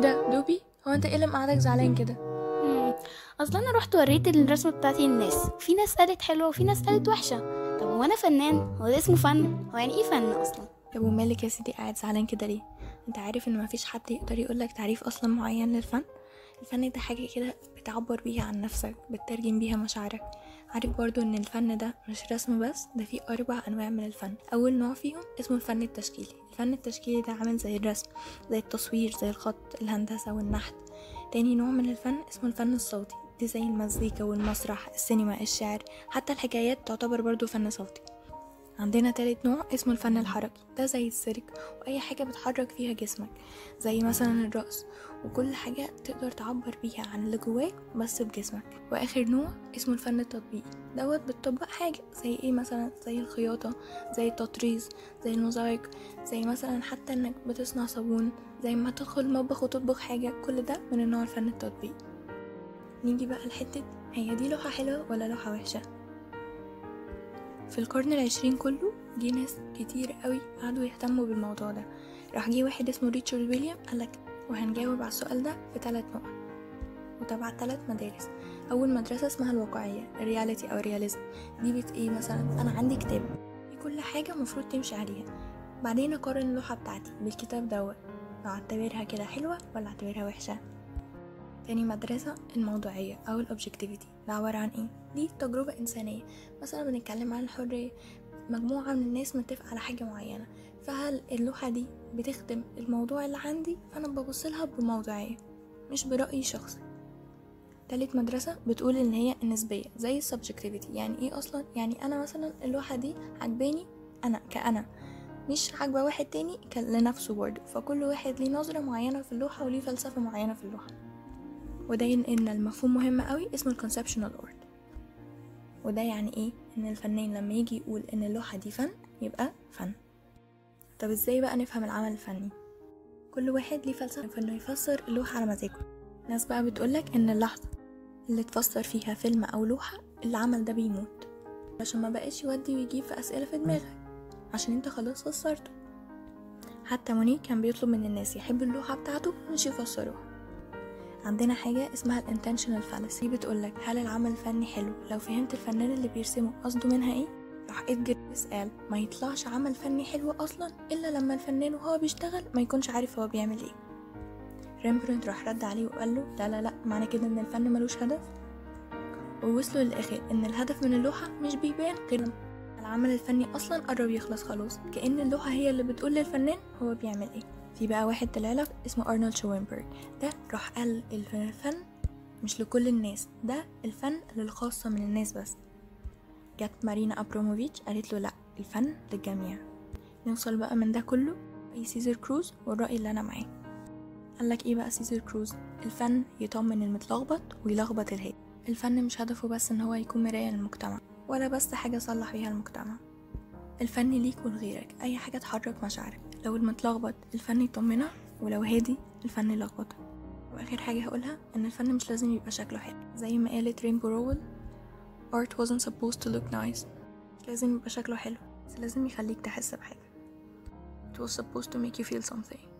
ده دوبي هو انت ايه اللي مقعدك زعلان كده مم، اصل انا رحت وريت الرسمه بتاعتي للناس في ناس قالت حلوه وفي ناس قالت وحشه طب هو انا فنان هو ده اسمه فن هو يعني ايه فن اصلا طب ومالك يا سيدي قاعد زعلان كده ليه انت عارف ان مفيش حد يقدر يقولك تعريف اصلا معين للفن الفن ده حاجة كده بتعبر بيها عن نفسك بتترجم بيها مشاعرك عارف برضو ان الفن ده مش رسم بس ده فيه اربع انواع من الفن اول نوع فيهم اسمه الفن التشكيلي الفن التشكيلي ده عامل زي الرسم زي التصوير زي الخط الهندسة والنحت تاني نوع من الفن اسمه الفن الصوتي دي زي المزيكا والمسرح السينما الشعر حتى الحكايات تعتبر برضو فن صوتي عندنا تالت نوع اسمه الفن الحركي ده زي السيرك واي حاجة بتحرك فيها جسمك زي مثلا الرقص وكل حاجة تقدر تعبر بيها عن اللي جواك بس بجسمك واخر نوع اسمه الفن التطبيقي دوت بتطبق حاجة زي ايه مثلا زي الخياطة زي التطريز زي الموزايك زي مثلا حتى انك بتصنع صابون زي ما تدخل المطبخ وتطبخ حاجة كل ده من النوع الفن التطبيقي نيجي بقى لحتة هي دي لوحة حلوة ولا لوحة وحشة في القرن العشرين كله جه ناس كتير قوي قعدوا يهتموا بالموضوع ده راح جه واحد اسمه ريتشارد ويليام قالك وهنجاوب على السؤال ده في ثلاث نقط وتبع ثلاث مدارس اول مدرسه اسمها الواقعيه الرياليتي او الرياليزم دي بت ايه مثلا انا عندي كتاب في كل حاجه المفروض تمشي عليها بعدين اقارن اللوحه بتاعتي بالكتاب دوت لو اعتبرها كده حلوه ولا اعتبرها وحشه تاني مدرسة الموضوعية أو الأوبجكتيفيتي ده عبارة عن إيه؟ دي تجربة إنسانية مثلا بنتكلم عن الحرية مجموعة من الناس متفقة على حاجة معينة فهل اللوحة دي بتخدم الموضوع اللي عندي فأنا ببصلها بموضوعية مش برأي شخصي تالت مدرسة بتقول إن هي النسبية زي السبجكتيفيتي يعني إيه أصلا؟ يعني أنا مثلا اللوحة دي عجباني أنا كأنا مش عاجبة واحد تاني كان لنفسه برضه فكل واحد ليه نظرة معينة في اللوحة وليه فلسفة معينة في اللوحة وده ينقلنا المفهوم مهم قوي اسمه الكونسبشنال ارت وده يعني ايه ان الفنان لما يجي يقول ان اللوحة دي فن يبقى فن طب ازاي بقى نفهم العمل الفني كل واحد ليه فلسفة في انه يفسر اللوحة على مزاجه ناس بقى بتقولك ان اللحظة اللي تفسر فيها فيلم او لوحة العمل ده بيموت عشان ما بقاش يودي ويجيب في اسئلة في دماغك عشان انت خلاص فسرته حتى موني كان بيطلب من الناس يحبوا اللوحة بتاعته مش يفسروها عندنا حاجة اسمها الانتشنال فالسي بتقولك هل العمل الفني حلو لو فهمت الفنان اللي بيرسمه قصده منها ايه راح ادجر قال ما يطلعش عمل فني حلو اصلا الا لما الفنان وهو بيشتغل ما يكونش عارف هو بيعمل ايه ريمبرنت راح رد عليه وقال له لا لا لا معنى كده ان الفن ملوش هدف ووصلوا للاخر ان الهدف من اللوحة مش بيبان غير لما العمل الفني اصلا قرب يخلص خلاص كأن اللوحة هي اللي بتقول للفنان هو بيعمل ايه في بقى واحد طلع لك اسمه ارنولد شوينبرج ده راح قال الفن مش لكل الناس ده الفن للخاصة من الناس بس جت مارينا ابروموفيتش قالت له لا الفن للجميع نوصل بقى من ده كله اي سيزر كروز والرأي اللي انا معاه قالك ايه بقى سيزر كروز الفن يطمن المتلخبط ويلخبط الهادي الفن مش هدفه بس ان هو يكون مراية للمجتمع ولا بس حاجة صلح بيها المجتمع الفن ليك ولغيرك اي حاجة تحرك مشاعرك لو المتلخبط الفن يطمنك ولو هادي الفن يلخبطك واخر حاجة هقولها ان الفن مش لازم يبقى شكله حلو زي ما قالت رينبو رول art wasn't supposed to look nice مش لازم يبقى شكله حلو بس لازم يخليك تحس بحاجة it was supposed to make you feel something